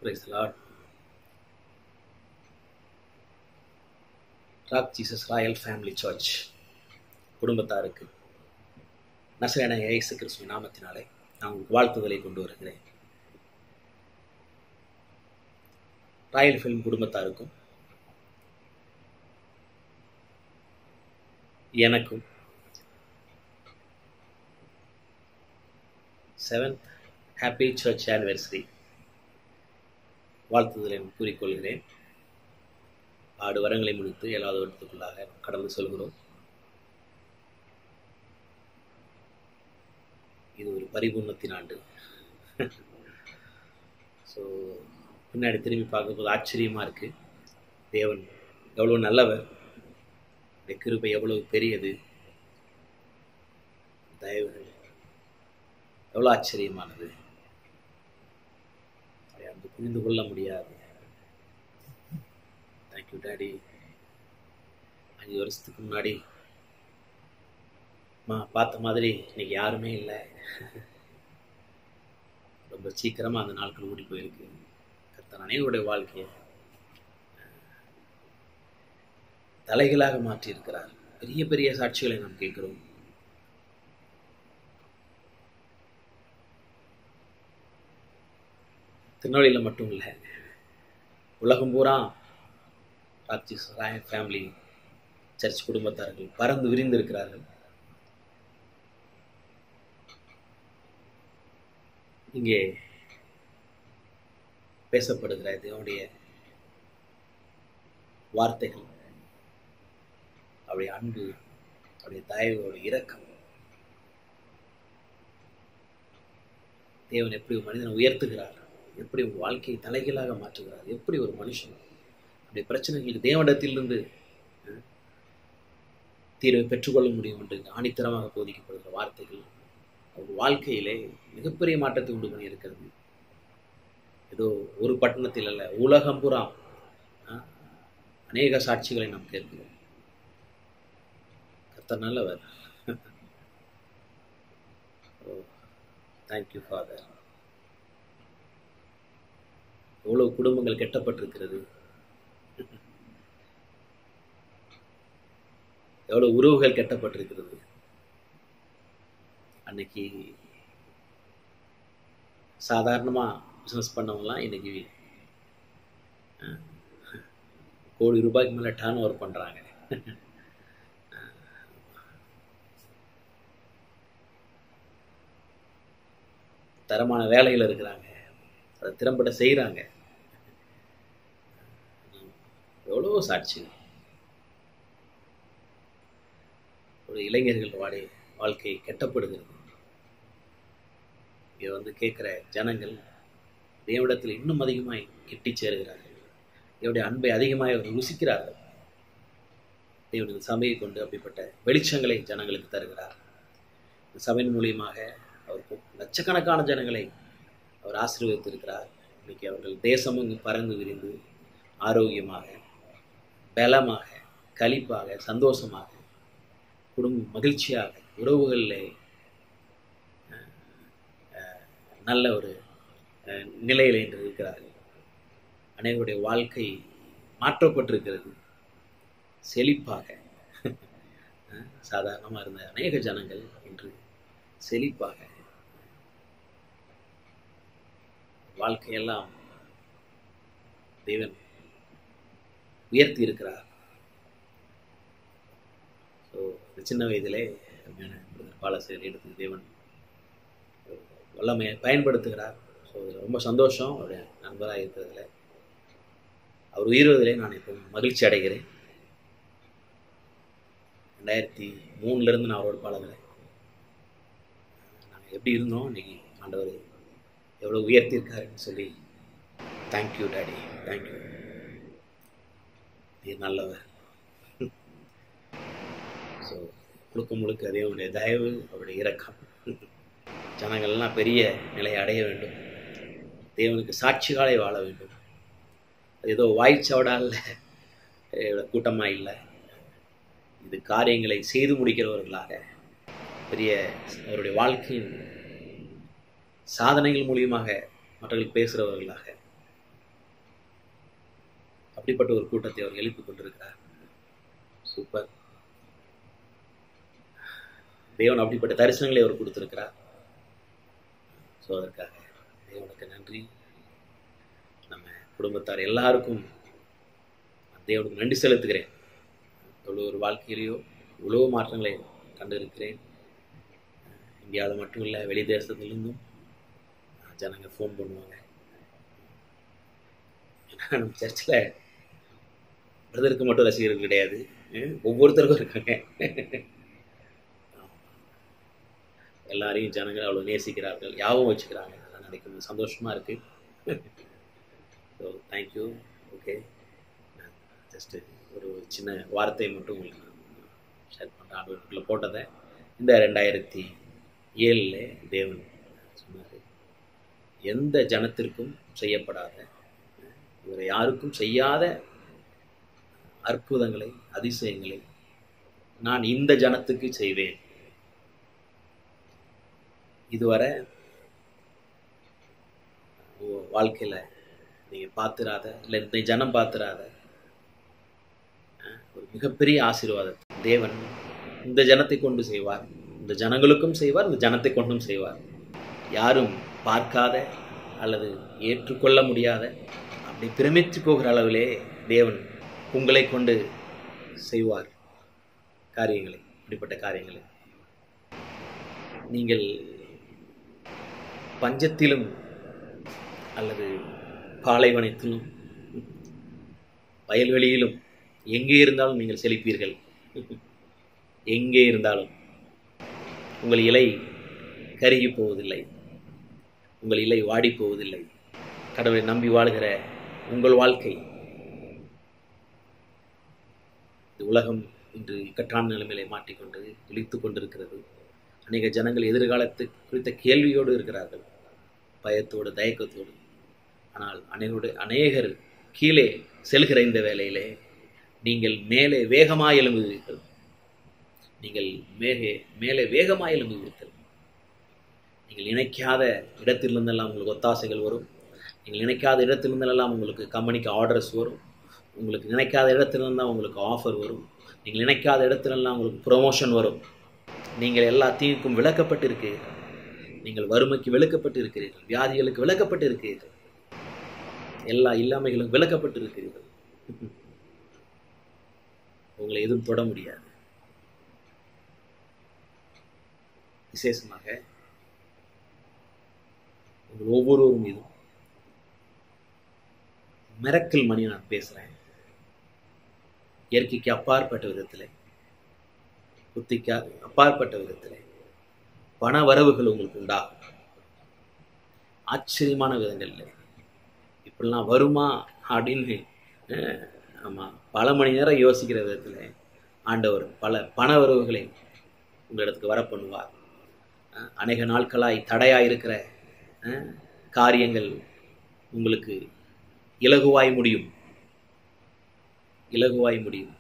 Praise the Lord. Rock Jesus Royal Family Church குடும்பத்தாருக்கு Nazarene இயேசு கிறிஸ்துவ நாமத்தினாலே நான் உங்களுக்கு வாழ்த்துதலை கொண்டு வருகிறேன் ராயல் ஃபிலிம் குடும்பத்தாருக்கும் எனக்கும் செவன்த் ஹாப்பி சர்ச் ஆனிவர்சரி வாழ்த்துதலை கூறிக்கொள்கிறேன் ஆடு வரங்களை முடித்து ஏழாவது வருடத்துக்குள்ளாக கடந்து செல்கிறோம் இது ஒரு பரிபூர்ணத்தின் ஆண்டு ஸோ பின்னாடி திரும்பி பார்க்கும்போது ஆச்சரியமாக இருக்குது தேவன் எவ்வளோ நல்லவர் இந்த கிருபை எவ்வளவு பெரியது தயவுகள் எவ்வளோ ஆச்சரியமானது அதை அந்த புரிந்து கொள்ள முடியாது தேங்க்யூ டாடி அஞ்சு வருஷத்துக்கு முன்னாடி மா பார்த்த மாதிரி இன்னைக்கு யாருமே இல்லை ரொம்ப சீக்கிரமாக அந்த நாட்கள் ஓடி போயிருக்கு கர்த்தர் அனைவருடைய வாழ்க்கையை தலைகளாக மாற்றியிருக்கிறார் பெரிய பெரிய சாட்சிகளை நாம் கேட்கிறோம் திருநெல்வேலியில் மட்டும் இல்லை உலகம் பூரா ராக்ஜிஸ் ராயல் ஃபேமிலி சர்ச் குடும்பத்தார்கள் பறந்து விரிந்திருக்கிறார்கள் இங்கே பேசப்படுகிற தேவனுடைய வார்த்தைகள் அவருடைய அன்பு அவருடைய தயவு அவருடைய இரக்கம் தேவன் எப்படி ஒரு மனிதனை உயர்த்துகிறார் எப்படி உங்கள் வாழ்க்கையை தலைகீழாக மாற்றுகிறார் எப்படி ஒரு மனுஷன் அப்படி பிரச்சனைகளுக்கு தேவனிடத்திலிருந்து தீர்வை பெற்றுக்கொள்ள முடியும் என்று ஆணித்தரமாக போதிக்கப்படுகிற வார்த்தைகள் அவர் வாழ்க்கையிலே மிகப்பெரிய மாற்றத்தை உண்டு பண்ணி இருக்கிறது ஏதோ ஒரு பட்டணத்தில் அல்ல உலகம் புறா அநேக சாட்சிகளை நாம் கேட்கிறோம் கர்த்தர் நல்லவர் தேங்க்யூ ஃபாதர் எவ்வளவு குடும்பங்கள் கெட்டப்பட்டிருக்கிறது எவ்வளவு உறவுகள் கெட்டப்பட்டிருக்கிறது அன்னைக்கு சாதாரணமாக பிஸ்னஸ் பண்ணவங்களாம் இன்னைக்கு கோடி ரூபாய்க்கு மேலே டர்ன் ஓவர் பண்ணுறாங்க தரமான வேலையில் இருக்கிறாங்க அதை திறம்பட செய்கிறாங்க எவ்வளோ சாட்சி ஒரு இளைஞர்கள் வாடி வாழ்க்கை கெட்டப்படுகிறது இங்கே வந்து கேட்குற ஜனங்கள் தேவனிடத்தில் இன்னும் அதிகமாய் கிட்டி சேருகிறார்கள் தேவனுடைய அன்பை அதிகமாக அவர்கள் ருசிக்கிறார்கள் தேவனுடைய சபையை கொண்டு அப்படிப்பட்ட வெளிச்சங்களை ஜனங்களுக்கு தருகிறார் இந்த சபையின் மூலியமாக அவர் லட்சக்கணக்கான ஜனங்களை அவர் ஆசீர்வதித்திருக்கிறார் இன்னைக்கு அவர்கள் தேசமும் பறந்து விரிந்து ஆரோக்கியமாக பலமாக கழிப்பாக சந்தோஷமாக குடும்பம் மகிழ்ச்சியாக உறவுகளில் நல்ல ஒரு நிலையில் என்று இருக்கிறார்கள் அனைவருடைய வாழ்க்கை மாற்றப்பட்டிருக்கிறது செழிப்பாக சாதாரணமாக இருந்த அநேக ஜனங்கள் இன்று செழிப்பாக வாழ்க்கையெல்லாம் தேவன் உயர்த்தி இருக்கிறார் ஸோ இந்த சின்ன வயதிலே பாலசேர் எடுத்து தேவன் வல்லமையை பயன்படுத்துகிறார் ஸோ இதில் ரொம்ப சந்தோஷம் அவருடைய நண்பராக இருக்கிறதுல அவர் உயிர்வதிலே நான் இப்போ மகிழ்ச்சி அடைகிறேன் ரெண்டாயிரத்தி மூணுலேருந்து நான் அவரோட பழகிறேன் நாங்கள் எப்படி இருந்தோம் இன்னைக்கு ஆண்டவர் எவ்வளோ உயர்த்தியிருக்காருன்னு சொல்லி தேங்க்யூ டாடி தேங்க்யூ நீர் நல்லவர் ஸோ முழுக்க முழுக்க தேவனுடைய தயவு அவருடைய இரக்கம் ஜனங்கள்லாம் பெரிய நிலையை அடைய வேண்டும் தேவனுக்கு சாட்சிகாலை வாழ வேண்டும் அது ஏதோ வாய்ச்சவடா இல்லை கூட்டமாக இல்லை இது காரியங்களை செய்து முடிக்கிறவர்களாக பெரிய அவருடைய வாழ்க்கையின் சாதனைகள் மூலியமாக மற்றவர்கள் பேசுகிறவர்களாக அப்படிப்பட்ட ஒரு கூட்டத்தை அவர் எழுப்பி கொண்டிருக்கிறார் சூப்பர் தேவன் அப்படிப்பட்ட தரிசனங்களை அவர் கொடுத்திருக்கிறார் ஸோ அதற்காக தேவனுக்கு நன்றி நம்ம குடும்பத்தார் எல்லாருக்கும் தேவனுக்கு நன்றி செலுத்துகிறேன் இவ்வளோ ஒரு வாழ்க்கையிலேயோ இவ்வளோ மாற்றங்களை கண்டிருக்கிறேன் இந்தியாவில் மட்டும் இல்லை வெளி தேசத்துலேருந்தும் ஜனங்க ஃபோன் பண்ணுவாங்க ஏன்னா நம்ம சர்ச்சில் பிரதருக்கு மட்டும் ரசிகர்கள் கிடையாது அஹ் ஒவ்வொருத்தருக்கும் இருக்காங்க எல்லாரையும் ஜனங்கள் அவ்வளோ நேசிக்கிறார்கள் யாவும் வச்சுக்கிறாங்க அதெல்லாம் நினைக்கும் சந்தோஷமாக இருக்குது ஸோ தேங்க்யூ ஓகே ஜஸ்ட்டு ஒரு சின்ன வார்த்தை மட்டும் உங்களுக்கு நான் ஷேர் பண்ணுறேன் ஆண்டவருக்குள்ளே போட்டதை இந்த ரெண்டாயிரத்தி ஏழில் தேவன் சொன்னார் எந்த ஜனத்திற்கும் செய்யப்படாத இவரை யாருக்கும் செய்யாத அற்புதங்களை அதிசயங்களை நான் இந்த ஜனத்துக்கு செய்வேன் இதுவரை வாழ்க்கையில் நீங்கள் பார்த்துறாத இல்லை இந்த ஜனம் பார்த்துறாத ஒரு மிகப்பெரிய ஆசீர்வாதம் தேவன் இந்த ஜனத்தை கொண்டு செய்வார் இந்த ஜனங்களுக்கும் செய்வார் இந்த ஜனத்தை கொண்டும் செய்வார் யாரும் பார்க்காத அல்லது ஏற்றுக்கொள்ள முடியாத அப்படி பிரமித்து போகிற அளவிலே தேவன் உங்களை கொண்டு செய்வார் காரியங்களை இப்படிப்பட்ட காரியங்களை நீங்கள் பஞ்சத்திலும் அல்லது பாலைவனத்திலும் வயல்வெளியிலும் எங்கே இருந்தாலும் நீங்கள் செழிப்பீர்கள் எங்கே இருந்தாலும் உங்கள் இலை கருகி போவதில்லை உங்கள் இலை வாடி போவதில்லை கடவுளை நம்பி வாழ்கிற உங்கள் வாழ்க்கை இந்த உலகம் இன்று இக்கட்டான நிலைமையிலே மாட்டிக்கொண்டு விழித்து கொண்டிருக்கிறது அநேக ஜனங்கள் எதிர்காலத்து குறித்த கேள்வியோடு இருக்கிறார்கள் பயத்தோடு தயக்கத்தோடு ஆனால் அனைவரோடு அநேகர் கீழே செல்கிற இந்த வேளையிலே நீங்கள் மேலே வேகமாக எழும்புவீர்கள் நீங்கள் மேலே மேலே வேகமாக எழும்புவீர்கள் நீங்கள் நினைக்காத இடத்திலிருந்தெல்லாம் உங்களுக்கு ஒத்தாசைகள் வரும் நீங்கள் நினைக்காத இடத்திலிருந்தெல்லாம் உங்களுக்கு கம்பெனிக்கு ஆர்டர்ஸ் வரும் உங்களுக்கு நினைக்காத இடத்துலலாம் உங்களுக்கு ஆஃபர் வரும் நீங்கள் நினைக்காத இடத்துலலாம் உங்களுக்கு ப்ரொமோஷன் வரும் நீங்கள் எல்லா தீங்குக்கும் விளக்கப்பட்டு இருக்கிறீர்கள் நீங்கள் வறுமைக்கு விளக்கப்பட்டு இருக்கிறீர்கள் வியாதிகளுக்கு விளக்கப்பட்டு இருக்கிறீர்கள் எல்லா இல்லாமைகளும் விளக்கப்பட்டு இருக்கிறீர்கள் உங்களை எதுவும் தொட முடியாது விசேஷமாக உங்கள் ஒவ்வொருவரும் மீதும் மிரக்கல் மணி நான் பேசுகிறேன் இயற்கைக்கு அப்பாற்பட்ட விதத்தில் புத்திக்கு அப்பாற்பட்ட விதத்தில் பண வரவுகள் உங்களுக்கு உண்டாகும் ஆச்சரியமான விதங்களில் இப்படிலாம் வருமா அப்படின்னு ஆமாம் பல மணி நேரம் யோசிக்கிற விதத்தில் ஆண்டவர் பல பண வரவுகளை உங்களிடத்துக்கு வர பண்ணுவார் அநேக நாட்களாய் தடையாக இருக்கிற காரியங்கள் உங்களுக்கு இலகுவாய் முடியும் இலகுவாய் முடியும்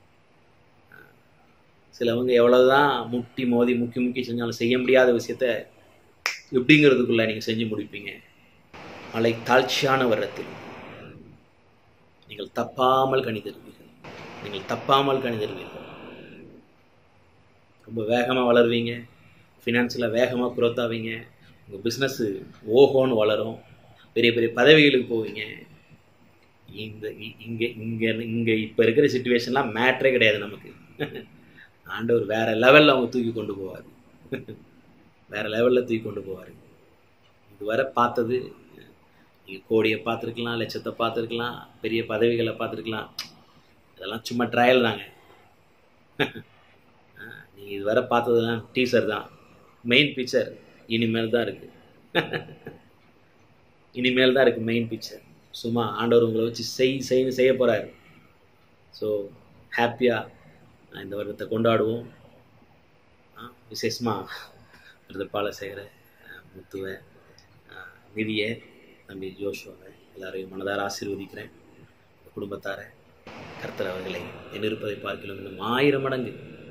சிலவங்க எவ்வளவுதான் முட்டி மோதி முக்கி முக்கி செஞ்சாலும் செய்ய முடியாத விஷயத்த எப்படிங்கிறதுக்குள்ள நீங்கள் செஞ்சு முடிப்பீங்க மலை தாழ்ச்சியான வருடத்தில் நீங்கள் தப்பாமல் கணிதருவீர்கள் நீங்கள் தப்பாமல் கணிதருவீர்கள் ரொம்ப வேகமாக வளருவீங்க ஃபினான்ஷியலாக வேகமாக குரோத் ஆவீங்க உங்கள் பிஸ்னஸ்ஸு ஓஹோன்னு வளரும் பெரிய பெரிய பதவிகளுக்கு போவீங்க இந்த இங்கே இங்கே இங்கே இப்போ இருக்கிற சுச்சுவேஷன்லாம் மேட்ரே கிடையாது நமக்கு ஆண்டவர் வேறு லெவலில் அவங்க தூக்கி கொண்டு போவார் வேறு லெவலில் தூக்கி கொண்டு போவார் இதுவரை பார்த்தது நீங்கள் கோடியை பார்த்துருக்கலாம் லட்சத்தை பார்த்துருக்கலாம் பெரிய பதவிகளை பார்த்துருக்கலாம் இதெல்லாம் சும்மா ட்ரையல் தாங்க நீங்கள் இதுவரை பார்த்ததுலாம் டீசர் தான் மெயின் பிக்சர் இனிமேல் தான் இருக்குது இனிமேல் தான் இருக்குது மெயின் பிக்சர் சும்மா ஆண்டவர் உங்களை வச்சு செய் செய்ன்னு செய்ய போகிறாரு ஸோ ஹாப்பியாக இந்த வருடத்தை கொண்டாடுவோம் விசேஷமாக விருதப்பால செய்கிற முத்துவை நிதியை தம்பி ஜோஷுவை எல்லாரையும் மனதார ஆசீர்வதிக்கிறேன் குடும்பத்தாரை கர்த்தர் அவர்களை எண்ணிருப்பதை பார்க்கலாம் இன்னும் ஆயிரம் மடங்கு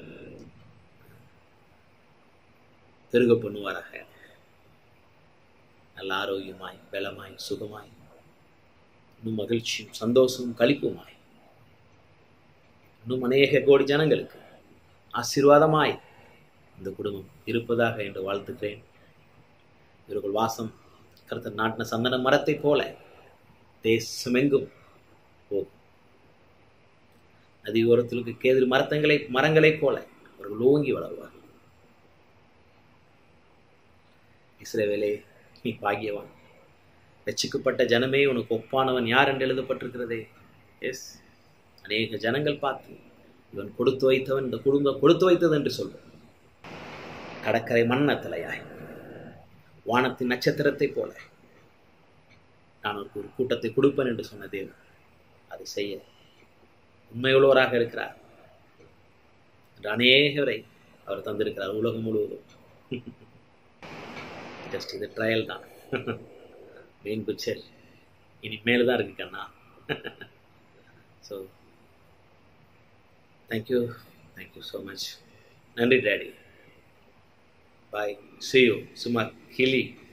பெருக பண்ணுவாராக நல்ல ஆரோக்கியமாய் பலமாய் சுகமாய் இன்னும் மகிழ்ச்சியும் சந்தோஷமும் களிப்புமாய் இன்னும் அநேக கோடி ஜனங்களுக்கு ஆசீர்வாதமாய் இந்த குடும்பம் இருப்பதாக என்று வாழ்த்துக்கிறேன் இவர்கள் வாசம் கருத்தர் நாட்டின சந்தன மரத்தைப் போல தேசமெங்கும் போகும் நதி ஓரத்திற்கு கேதிர் மரத்தங்களை மரங்களைப் போல அவர்கள் ஓங்கி வளருவார்கள் இஸ்ரவேலே நீ பாகியவான் ரட்சிக்கப்பட்ட ஜனமே உனக்கு ஒப்பானவன் யார் என்று எழுதப்பட்டிருக்கிறதே எஸ் அநேக ஜனங்கள் பார்த்து இவன் கொடுத்து வைத்தவன் இந்த குடும்பம் கொடுத்து வைத்தது என்று சொல்வார் கடற்கரை மண்ண தலையாய் வானத்தின் நட்சத்திரத்தைப் போல நான் ஒரு ஒரு கூட்டத்தை கொடுப்பேன் என்று சொன்ன தேவன் அதை செய்ய உண்மையுள்ளவராக இருக்கிறார் என்று அநேகரை அவர் தந்திருக்கிறார் உலகம் முழுவதும் ஜஸ்ட் இது ட்ரையல் தான் மெயின் பிக்சர் இனிமேல் தான் இருக்கு கண்ணா so thank you thank you so much நன்றி டேடி பாய் see you சுமார் கிளி